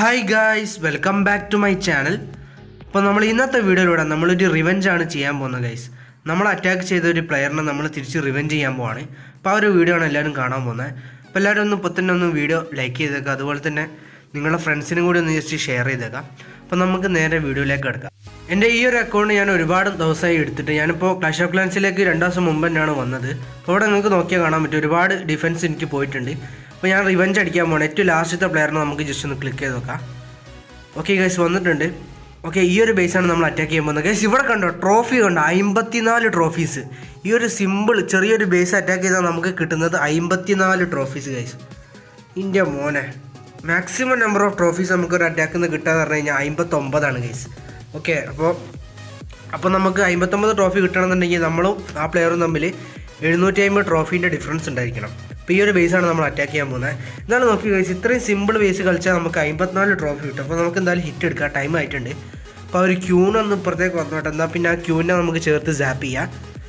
hi guys welcome back to my channel അപ്പോൾ നമ്മൾ ഇന്നത്തെ വീഡിയോയിലൂടെ നമ്മളൊരു റിവെഞ്ച് ആണ് ചെയ്യാൻ പോകുന്നത് ഗൈസ് നമ്മൾ അറ്റാക്ക് ചെയ്ത ഒരു പ്ലെയറിനെ നമ്മൾ തിരിച്ച് റിവെഞ്ച് ചെയ്യാൻ പോവാണ് അപ്പോൾ ആ ഒരു വീഡിയോ ആണ് എല്ലാവരും കാണാൻ പോകുന്നത് അപ്പോൾ എല്ലാവരും ഒന്ന് ഇപ്പോൾ തന്നെ ഒന്ന് വീഡിയോ ലൈക്ക് ചെയ്തേക്കാം അതുപോലെ തന്നെ നിങ്ങളുടെ ഫ്രണ്ട്സിനും കൂടി ഒന്ന് ജസ്റ്റ് ഷെയർ ചെയ്തേക്കാം അപ്പോൾ നമുക്ക് നേരെ വീഡിയോയിലേക്ക് കിടക്കാം എൻ്റെ ഈ ഒരു അക്കൗണ്ട് ഞാൻ ഒരുപാട് ദിവസമായി എടുത്തിട്ട് ഞാനിപ്പോൾ ക്ലാഷ് ഓഫ് ക്ലാൻസിലേക്ക് രണ്ട് ദിവസം മുമ്പ് തന്നെയാണ് വന്നത് അപ്പോൾ ഇവിടെ നിങ്ങൾക്ക് നോക്കിയാൽ കാണാൻ പറ്റും ഒരുപാട് ഡിഫൻസ് എനിക്ക് പോയിട്ടുണ്ട് അപ്പോൾ ഞാൻ റിവെഞ്ച് അടിക്കാൻ പോകണം ഏറ്റവും ലാസ്റ്റത്തെ പ്ലെയറിനെ നമുക്ക് ജസ്റ്റ് ഒന്ന് ക്ലിക്ക് ചെയ്ത് നോക്കാം ഓക്കെ ഗൈസ് വന്നിട്ടുണ്ട് ഓക്കെ ഈ ഒരു ബേസാണ് നമ്മൾ അറ്റാക്ക് ചെയ്യാൻ പോകുന്നത് ഗൈസ് ഇവിടെ കണ്ടോ ട്രോഫി കണ്ടോ അമ്പത്തിനാല് ട്രോഫീസ് ഈ ഒരു സിമ്പിൾ ചെറിയൊരു ബേസ് അറ്റാക്ക് ചെയ്താൽ നമുക്ക് കിട്ടുന്നത് അമ്പത്തിനാല് ട്രോഫീസ് ഗൈസ് ഇന്ത്യ മോനെ മാക്സിമം നമ്പർ ഓഫ് ട്രോഫീസ് നമുക്ക് ഒരു അറ്റാക്കിൽ നിന്ന് കിട്ടാന്ന് പറഞ്ഞു കഴിഞ്ഞാൽ അമ്പത്തൊമ്പതാണ് ഗൈസ് ഓക്കെ അപ്പോൾ അപ്പോൾ നമുക്ക് അമ്പത്തൊമ്പത് ട്രോഫി കിട്ടണമെന്നുണ്ടെങ്കിൽ നമ്മളും ആ പ്ലെയറും തമ്മിൽ എഴുന്നൂറ്റി അമ്പത് ട്രോഫീൻ്റെ ഡിഫറൻസ് ഉണ്ടായിരിക്കണം അപ്പോൾ ഈ ഒരു ബേസാണ് നമ്മൾ അറ്റാക്ക് ചെയ്യാൻ പോകുന്നത് എന്നാലും നോക്കി ഗൈസ് ഇത്രയും സിമ്പിൾ ബേസ് കളിച്ചാൽ നമുക്ക് അമ്പത്തിനാല് ട്രോഫി കിട്ടും അപ്പോൾ നമുക്ക് എന്തായാലും ഹിറ്റ് എടുക്കാം ടൈം ആയിട്ടുണ്ട് അപ്പോൾ ആ ഒരു ക്യൂനൊന്ന് ഇപ്പുറത്തേക്ക് വന്നോട്ടെ എന്നാൽ പിന്നെ ആ ക്യൂവിനെ നമുക്ക് ചേർത്ത് സാപ്പ് ചെയ്യാം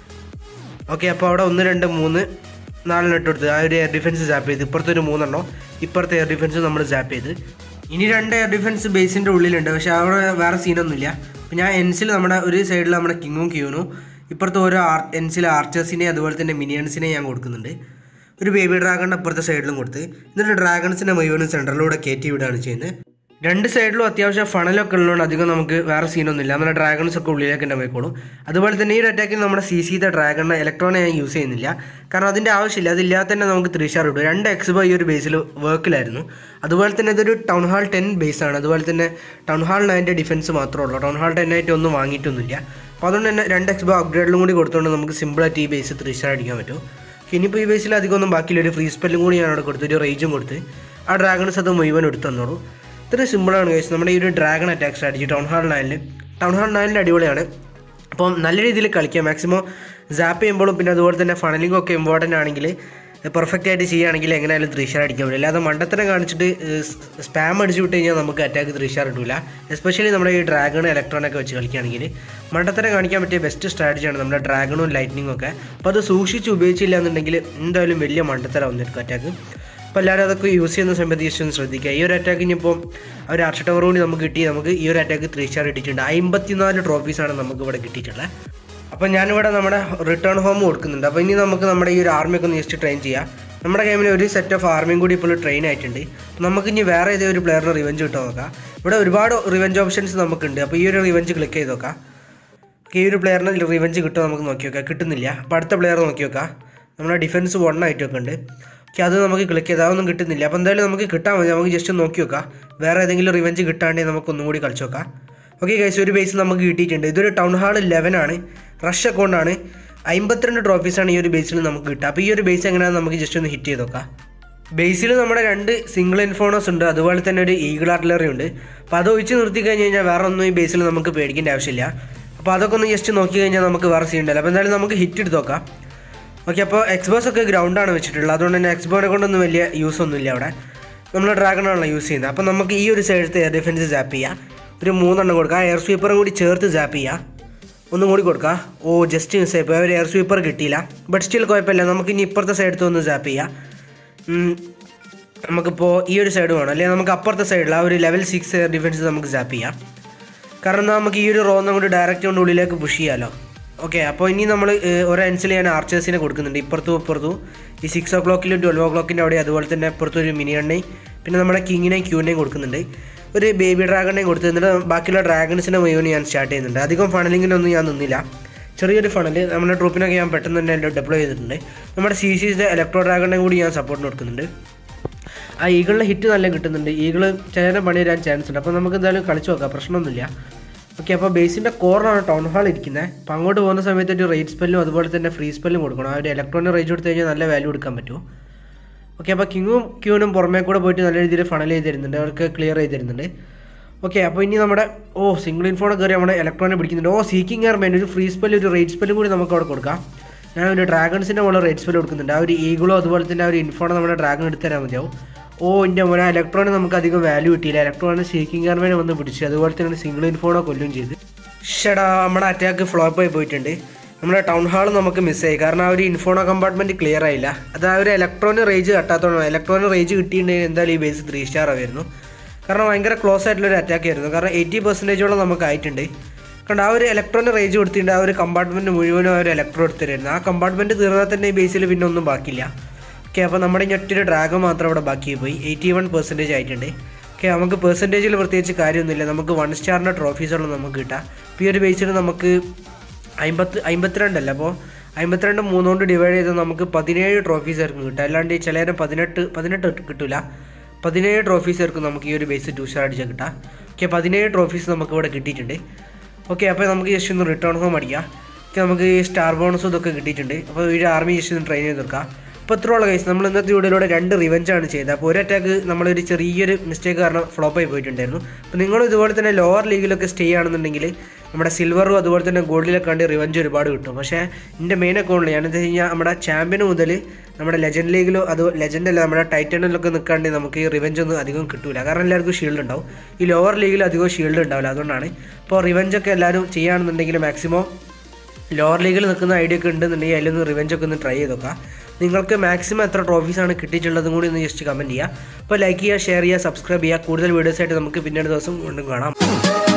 ഓക്കെ അപ്പോൾ അവിടെ ഒന്ന് രണ്ട് മൂന്ന് നാലെണ്ണം ഇട്ട് കൊടുത്ത് ആ ഒരു എയർ ഡിഫൻസ് സാപ്പ് ചെയ്ത് ഇപ്പുറത്തെ ഒരു മൂന്നെണ്ണം ഇപ്പുറത്തെ എയർ ഡിഫൻസ് നമ്മൾ സാപ്പ് ചെയ്ത് ഇനി രണ്ട് എയർ ഡിഫൻസ് ബേസിൻ്റെ ഉള്ളിലുണ്ട് പക്ഷേ അവിടെ വേറെ സീനൊന്നുമില്ല അപ്പോൾ ഞാൻ എൻസിൽ നമ്മുടെ ഒരു സൈഡിൽ നമ്മുടെ കിങ്ങും ക്യൂനും ഇപ്പുറത്തെ ഓരോ ആർ എൻസിൽ ആർച്ചേഴ്സിനെ അതുപോലെ തന്നെ മിനിയൻസിനെ ഞാൻ കൊടുക്കുന്നുണ്ട് ഒരു ബേബി ഡ്രാഗണിൻ്റെ അപ്പുറത്തെ സൈഡിലും കൊടുത്ത് എന്നിട്ട് ഡ്രാഗൺസിൻ്റെ മുഴുവനും സെൻറ്ററിലൂടെ കയറ്റി വിടുകയാണ് ചെയ്യുന്നത് രണ്ട് സൈഡിലും അത്യാവശ്യം ഫണലൊക്കെ ഉള്ളതുകൊണ്ട് അധികം നമുക്ക് വേറെ സീനൊന്നുമില്ല നമ്മുടെ ഡ്രാഗൺസ് ഒക്കെ ഉള്ളിലേക്ക് തന്നെ പോയിക്കോളും അതുപോലെ തന്നെ ഈ ഒരു അറ്റാക്കിൽ നമ്മുടെ സി സിയുടെ ഡ്രാഗണിനെ ഇലക്ട്രോണെ ഞാൻ യൂസ് ചെയ്യുന്നില്ല കാരണം അതിൻ്റെ ആവശ്യമില്ല അതില്ലാതെ തന്നെ നമുക്ക് ത്രീ സ്റ്റാർ ഇടും രണ്ട് എക്സ് ഈ ഒരു ബേസിൽ വർക്കിലായിരുന്നു അതുപോലെ തന്നെ ഇതൊരു ടൗൺ ഹാൾ ടെൻ ബേസാണ് അതുപോലെ തന്നെ ടൗൺ ഹാൾ നയൻ്റെ ഡിഫൻസ് മാത്രമേ ഉള്ളൂ ടൗൺ ഹാൾ ടെൻ ആയിട്ട് ഒന്നും വാങ്ങിയിട്ടൊന്നുമില്ല അപ്പോൾ അതുകൊണ്ട് തന്നെ രണ്ട് എക്സ് അപ്ഗ്രേഡിലും കൂടി കൊടുത്തുകൊണ്ട് നമുക്ക് സിമ്പിളായിട്ട് ഈ ബേസ് ത്രീ സ്റ്റാർ അടിക്കാൻ പറ്റും ഇനിയിപ്പോൾ ഈ ബേസിൽ അധികം ഒന്നും ബാക്കിയില്ല ഒരു ഫ്രീ സ്പെല്ലും കൂടി ഞാൻ അവിടെ കൊടുത്തു ഒരു റേജും കൊടുത്ത് ആ ഡ്രാഗൺസ് അത് മുഴുവൻ എടുത്തു തന്നോളൂ ഇത്ര സിമ്പിളാണ് കേസ് നമ്മുടെ ഈ ഒരു dragon attack strategy town hall നയനിൽ ടൗൺ ഹാൾ നയനിൽ അടിപൊളിയാണ് അപ്പം നല്ല രീതിയിൽ കളിക്കാം മാക്സിമം സാപ്പ് ചെയ്യുമ്പോഴും പിന്നെ അതുപോലെ തന്നെ ഫണലിംഗ് ഒക്കെ ഇമ്പോർട്ടൻ്റ് ആണെങ്കിൽ പെർഫെക്റ്റ് ആയിട്ട് ചെയ്യുകയാണെങ്കിൽ എങ്ങനെയായാലും ത്രീ സ്റ്റാർ അടിക്കാൻ പറ്റില്ല അല്ലാതെ മണ്ടത്തരം കാണിച്ചിട്ട് സ്പാം അടിച്ചു വിട്ട് കഴിഞ്ഞാൽ നമുക്ക് അറ്റാക്ക് ത്രീ സ്റ്റാർ കിട്ടില്ല എസ്പെഷ്യലി നമ്മുടെ ഈ ഡ്രാഗൺ ഇലക്ട്രോണൊക്കെ വെച്ച് കളിക്കുകയാണെങ്കിൽ മണ്ടത്തരം കാണിക്കാൻ പറ്റിയ ബെസ്റ്റ് സ്ട്രാറ്റജിയാണ് നമ്മുടെ ഡ്രാഗണും ലൈറ്റ്നിങ്ങും ഒക്കെ അപ്പോൾ അത് സൂക്ഷിച്ച് ഉപയോഗിച്ചില്ല എന്നുണ്ടെങ്കിൽ എന്തായാലും വലിയ മണ്ടത്തരം വന്നിരിക്കും അറ്റാക്ക് അപ്പോൾ എല്ലാവരും അതൊക്കെ യൂസ് ചെയ്യുന്ന സമയത്ത് ജസ്റ്റ് ഒന്ന് ശ്രദ്ധിക്കുക ഈ ഒരു അറ്റാക്ക് ഇനിയിപ്പോൾ ആ ഒരു ആർച്ച് ടവർ കൂടി നമുക്ക് കിട്ടി നമുക്ക് ഈ ഒരു അറ്റാക്ക് ത്രീ സ്റ്റാർ കിട്ടിയിട്ടുണ്ട് അമ്പത്തിനാല് ട്രോഫീസാണ് നമുക്ക് ഇവിടെ കിട്ടിയിട്ടുള്ളത് അപ്പോൾ ഞാനിവിടെ നമ്മുടെ റിട്ടേൺ ഹോം കൊടുക്കുന്നുണ്ട് അപ്പോൾ ഇനി നമുക്ക് നമ്മുടെ ഈ ഒരു ആർമിയൊക്കെ ഒന്ന് ജസ്റ്റ് ട്രെയിൻ ചെയ്യാം നമ്മുടെ ഗെയിമിൽ ഒരു സെറ്റ് ഓഫ് ആർമിയും കൂടി ഇപ്പോൾ ട്രെയിൻ ആയിട്ടുണ്ട് അപ്പോൾ നമുക്ക് ഇനി വേറെ ഏതെങ്കിലും ഒരു പ്ലെയറിന് റിവെഞ്ച് കിട്ടാൻ നോക്കാം ഇവിടെ ഒരുപാട് റിവെഞ്ച് ഓപ്ഷൻസ് നമുക്കുണ്ട് അപ്പോൾ ഈ ഒരു റിവെഞ്ച് ക്ലിക്ക് ചെയ്ത് നോക്കാം ഈ ഒരു പ്ലെയറിന് റിവെഞ്ച് കിട്ടുമോ നമുക്ക് നോക്കി നോക്കാം കിട്ടുന്നില്ല അപ്പോൾ അടുത്ത പ്ലെയർ നോക്കി നോക്കാം നമ്മുടെ ഡിഫൻസ് വൺ ആയിട്ടൊക്കെ ഉണ്ട് ഓക്കെ അത് നമുക്ക് ക്ലിക്ക് ചെയ്താൽ അതൊന്നും കിട്ടുന്നില്ല അപ്പോൾ എന്തായാലും നമുക്ക് കിട്ടാൻ മതി നമുക്ക് ജസ്റ്റ് നോക്കി നോക്കാം വേറെ ഏതെങ്കിലും റിവെഞ്ച് കിട്ടാണ്ടെങ്കിൽ നമുക്ക് ഒന്നും കൂടി കളിച്ച് നോക്കാം ഓക്കെ ഗൈസ് ഒരു ബേസ് നമുക്ക് കിട്ടിയിട്ടുണ്ട് ഇതൊരു ടൗൺ ഹാൾ ലെവൻ ആണ് റഷ് അക്കൗണ്ടാണ് അമ്പത്തിരണ്ട് ട്രോഫീസാണ് ഈ ഒരു ബേസിൽ നമുക്ക് കിട്ടുക അപ്പോൾ ഈ ഒരു ബേസ് എങ്ങനെയാണെന്ന് നമുക്ക് ജസ്റ്റ് ഒന്ന് ഹിറ്റ് ചെയ്ത് നോക്കാം ബേസിൽ നമ്മുടെ രണ്ട് സിംഗിൾ ഇൻഫോണോസ് ഉണ്ട് അതുപോലെ തന്നെ ഒരു ഈഗിൾ ആർട്ടിലറി ഉണ്ട് അപ്പോൾ അത് ഒഴിച്ച് നിർത്തി കഴിഞ്ഞ് കഴിഞ്ഞാൽ വേറെ ഒന്നും ഈ ബേസിൽ നമുക്ക് പേടിക്കേണ്ട ആവശ്യമില്ല അപ്പോൾ അതൊക്കെ ഒന്ന് ജസ്റ്റ് നോക്കി കഴിഞ്ഞാൽ നമുക്ക് വേറെ സീൻ ഉണ്ടല്ലോ അപ്പോൾ എന്തായാലും നമുക്ക് ഹിറ്റ് എടുത്ത് നോക്കാം ഓക്കെ അപ്പോൾ എക്സ്ബോസ് ഒക്കെ ഗ്രൗണ്ടാണ് വെച്ചിട്ടുള്ളത് അതുകൊണ്ട് തന്നെ എക്സ്ബോനെ കൊണ്ടൊന്നും വലിയ യൂസ് ഒന്നുമില്ല അവിടെ നമ്മൾ ഡ്രാഗണാണല്ലോ യൂസ് ചെയ്യുന്നത് അപ്പോൾ നമുക്ക് ഈ ഒരു സൈഡത്തെ എയർ ഡിഫൻസ് സാപ്പ് ചെയ്യാം ഒരു മൂന്നെണ്ണം കൊടുക്കുക എയർ സ്വീപ്പറും കൂടി ചേർത്ത് സാപ്പ് ചെയ്യാം ഒന്നും കൂടി കൊടുക്കുക ഓ ജസ്റ്റ് മിസ് ആയിപ്പോൾ ഒരു എയർ സ്വീപ്പർ കിട്ടിയില്ല ബട്ട് സ്റ്റിൽ കുഴപ്പമില്ല നമുക്ക് ഇനി ഇപ്പുറത്തെ സൈഡത്ത് ഒന്ന് സാപ്പ് ചെയ്യാം ഉം, നമുക്കിപ്പോൾ ഈ ഒരു സൈഡ് വേണം അല്ലെങ്കിൽ നമുക്ക് അപ്പുറത്തെ സൈഡിൽ ആ ഒരു ലെവൽ സിക്സ് എയർ ഡിഫൻസ് നമുക്ക് സാപ്പ് ചെയ്യാം കാരണം നമുക്ക് ഈ ഒരു റോ കൊണ്ട് ഡയറക്റ്റ് കൊണ്ട് ഉള്ളിലേക്ക് പുഷ് ചെയ്യാമല്ലോ ഓക്കെ അപ്പോൾ ഇനി നമ്മൾ ഒരു എൻസിൽ ഞാൻ ആർച്ചേഴ്സിനെ കൊടുക്കുന്നുണ്ട് ഇപ്പുറത്തും ഇപ്പുറത്തും ഈ സിക്സ് ഓ ക്ലോക്കിലും ട്വൽവ് ഓ ക്ലോക്കിൻ്റെ അവിടെ അതുപോലെ തന്നെ ഇപ്പുറത്തും ഒരു മിനിയണ്ണയും പിന്നെ നമ്മുടെ കിങ്ങിനെയും ക്യൂനെയും കൊടുക്കുന്നുണ്ട് ഒരു ബേബി ഡ്രാഗണിനെയും കൊടുത്ത് എന്നിട്ട് ബാക്കിയുള്ള ഡ്രാഗൺസിനെ മുഴുവൻ ഞാൻ സ്റ്റാർട്ട് ചെയ്യുന്നുണ്ട് അധികം ഫണലിങ്ങിനൊന്നും ഞാൻ നിന്നില്ല ചെറിയൊരു ഫണൽ നമ്മുടെ ട്രൂപ്പിനൊക്കെ ഞാൻ പെട്ടെന്ന് തന്നെ ഡെപ്ലോയ് ചെയ്തിട്ടുണ്ട് നമ്മുടെ സി സിയുടെ ഇലക്ട്രോ ഡ്രാഗണിനെ കൂടി ഞാൻ സപ്പോർട്ടിന് കൊടുക്കുന്നുണ്ട് ആ ഈഗിളിൻ്റെ ഹിറ്റ് നല്ല കിട്ടുന്നുണ്ട് ഈഗിൾ ചേന പണി തരാൻ ചാൻസ് ഉണ്ട് അപ്പോൾ നമുക്ക് എന്തായാലും കളിച്ച് നോക്കാം പ്രശ്നമൊന്നുമില്ല ഓക്കെ അപ്പോൾ ബേസിൻ്റെ കോറിലാണ് ടൗൺ ഹാൾ ഇരിക്കുന്നത് അപ്പോൾ അങ്ങോട്ട് പോകുന്ന സമയത്ത് ഒരു റേറ്റ് സ്പെല്ലും അതുപോലെ തന്നെ ഫ്രീ സ്പെല്ലും കൊടുക്കണം ആ ഒരു ഇലക്ട്രോണിക് റേറ്റ് കൊടുത്തു കഴിഞ്ഞാൽ നല്ല വാല്യൂ എടുക്കാൻ പറ്റും ഓക്കെ അപ്പോൾ കിങ്ങും ക്യൂനും പുറമേ കൂടെ പോയിട്ട് നല്ല രീതിയിൽ ഫണൽ ചെയ്ത് തരുന്നുണ്ട് അവർക്ക് ക്ലിയർ ചെയ്ത് തരുന്നുണ്ട് ഓക്കെ അപ്പോൾ ഇനി നമ്മുടെ ഓ സിംഗിൾ ഇൻഫോണെ കയറി നമ്മുടെ ഇലക്ട്രോണിക് പിടിക്കുന്നുണ്ട് ഓ സീക്കിംഗ് എയർമേൻ ഒരു ഫ്രീ സ്പെല്ലും ഒരു റേറ്റ് സ്പെല്ലും കൂടി നമുക്ക് അവിടെ കൊടുക്കാം ഞാൻ ഒരു ഡ്രാഗൺസിൻ്റെ മുകളിൽ റേറ്റ് സ്പെല്ല് കൊടുക്കുന്നുണ്ട് ആ ഒരു ഈഗിളോ അതുപോലെ തന്നെ ആ ഒരു ഇൻഫോണെ നമ്മുടെ ഡ്രാഗൺ എടുത്ത് തരാൻ മതിയാവും ഓ എൻ്റെ മോനെ ഇലക്ട്രോണിന് നമുക്ക് അധികം വാല്യൂ കിട്ടിയില്ല ഇലക്ട്രോണിന് സീക്കിംഗ് എയർമേനെ വന്ന് പിടിച്ചു അതുപോലെ തന്നെ സിംഗിൾ ഇൻഫോണോ കൊല്ലും ചെയ്ത് ഷടാ നമ്മുടെ അറ്റാക്ക് ഫ്ലോപ്പ് ആയി പോയിട്ടുണ്ട് നമ്മുടെ ടൗൺ ഹാൾ നമുക്ക് മിസ്സായി കാരണം ആ ഒരു ഇൻഫോണോ കമ്പാർട്ട്മെൻറ്റ് ക്ലിയർ ആയില്ല അത് ആ ഒരു ഇലക്ട്രോണിക് റേഞ്ച് കട്ടാത്തതുകൊണ്ടാണ് ഇലക്ട്രോണിക് റേഞ്ച് കിട്ടിയിട്ടുണ്ടെങ്കിൽ എന്തായാലും ഈ ബേസ് ത്രീ സ്റ്റാർ ആയിരുന്നു കാരണം ഭയങ്കര ക്ലോസ് ആയിട്ടുള്ള ഒരു അറ്റാക്ക് ആയിരുന്നു കാരണം എയ്റ്റി പെർസെൻറ്റേജോളം നമുക്ക് ആയിട്ടുണ്ട് കണ്ട ആ ഒരു ഇലക്ട്രോന് റേഞ്ച് കൊടുത്തിട്ടുണ്ട് ആ ഒരു കമ്പാർട്ട്മെൻറ്റ് മുഴുവനും ആ ഒരു ഇലക്ട്രോ എടുത്തിരുന്നു ആ കമ്പാർട്ട്മെൻറ്റ് തീർന്നാൽ തന്നെ ഈ ബേസിൽ പിന്നെ ഒന്നും ബാക്കിയില്ല ഓക്കെ അപ്പോൾ നമ്മുടെ ഇനി ഒറ്റൊരു ഡ്രാഗൺ മാത്രം അവിടെ ബാക്കി പോയി എയ്റ്റി വൺ പെർസെൻറ്റേജ് ആയിട്ടുണ്ട് ഓക്കെ നമുക്ക് പെർസെൻറ്റേജിൽ പ്രത്യേകിച്ച് കാര്യമൊന്നുമില്ല നമുക്ക് വൺ സ്റ്റാറിൻ്റെ ട്രോഫീസുള്ള നമുക്ക് കിട്ടാം ഇപ്പോൾ ഈ ഒരു ബേസിൽ നമുക്ക് അമ്പത്ത് അമ്പത്തിരണ്ടല്ല അപ്പോൾ അമ്പത്തിരണ്ട് മൂന്നുകൊണ്ട് ഡിവൈഡ് ചെയ്ത് നമുക്ക് പതിനേഴ് ട്രോഫീസ് ആയിരിക്കും കിട്ടുക അല്ലാണ്ട് ചിലരും പതിനെട്ട് പതിനെട്ട് കിട്ടില്ല പതിനേഴ് ട്രോഫീസ് ആയിരിക്കും നമുക്ക് ഈ ഒരു ബേസ് ടു സ്റ്റാർ അടിച്ചാൽ കിട്ടുക ഓക്കെ പതിനേഴ് ട്രോഫീസ് നമുക്ക് ഇവിടെ കിട്ടിയിട്ടുണ്ട് ഓക്കെ അപ്പോൾ നമുക്ക് ജസ്റ്റ് ഒന്ന് റിട്ടേൺ ഹോം അടിക്കാം ഓക്കെ നമുക്ക് ഈ സ്റ്റാർ ബോണസും ഇതൊക്കെ കിട്ടിയിട്ടുണ്ട് അപ്പോൾ ഈ ഒരു ആർമി ജസ്റ്റ് ഒന്ന് ട്രെയിൻ ചെയ്ത് കൊടുക്കാം അപ്പോൾ ഇത്രയുള്ള കേസ് നമ്മൾ ഇന്നത്തെ വീഡിയോയിലൂടെ രണ്ട് റിവഞ്ചാണ് ചെയ്തത് അപ്പോൾ ഒരു അറ്റാക്ക് നമ്മളൊരു ചെറിയൊരു മിസ്റ്റേക്ക് കാരണം ഫ്ലോപ്പ് ആയി പോയിട്ടുണ്ടായിരുന്നു അപ്പോൾ നിങ്ങളും ഇതുപോലെ തന്നെ ലോവർ ലീഗിലൊക്കെ സ്റ്റേ ആണെന്നുണ്ടെങ്കിൽ നമ്മുടെ സിൽവറും അതുപോലെ തന്നെ ഗോൾഡിലൊക്കെ കണ്ട് റിവഞ്ച് ഒരുപാട് കിട്ടും പക്ഷേ എൻ്റെ മെയിൻ അക്കൗണ്ടിൽ ഞാനെന്താ വെച്ച് കഴിഞ്ഞാൽ നമ്മുടെ ചാമ്പ്യൻ മുതൽ നമ്മുടെ ലെജൻഡ് ലീഗിലോ അത് ലെജൻഡ് അല്ല നമ്മുടെ ടൈറ്റനിലൊക്കെ നിൽക്കാണ്ട് നമുക്ക് ഈ റിവഞ്ച് ഒന്നും അധികം കിട്ടില്ല കാരണം എല്ലാവർക്കും ഷീൽഡ് ഉണ്ടാവും ഈ ലോവർ ലീഗിൽ അധികം ഷീൽഡ് ഉണ്ടാവില്ല അതുകൊണ്ടാണ് ഇപ്പോൾ റിവഞ്ചൊക്കെ എല്ലാവരും ചെയ്യുകയാണെന്നുണ്ടെങ്കിൽ മാക്സിമം ലോവർ ലീഗിൽ നിൽക്കുന്ന ഐഡിയ ഒക്കെ ഉണ്ടെന്നുണ്ടെങ്കിൽ അതിലൊന്ന് റിവെഞ്ച് ഒക്കെ ഒന്ന് ട്രൈ ചെയ്ത് നോക്കാം നിങ്ങൾക്ക് മാക്സിമം എത്ര ട്രോഫീസാണ് കിട്ടിയിട്ടുള്ളതും കൂടി ഒന്ന് ജസ്റ്റ് കമൻറ്റ് ചെയ്യുക അപ്പോൾ ലൈക്ക് ചെയ്യുക ഷെയർ ചെയ്യുക സബ്സ്ക്രൈബ് ചെയ്യുക കൂടുതൽ വീഡിയോസായിട്ട് നമുക്ക് പിന്നീട് ദിവസം വീണ്ടും കാണാം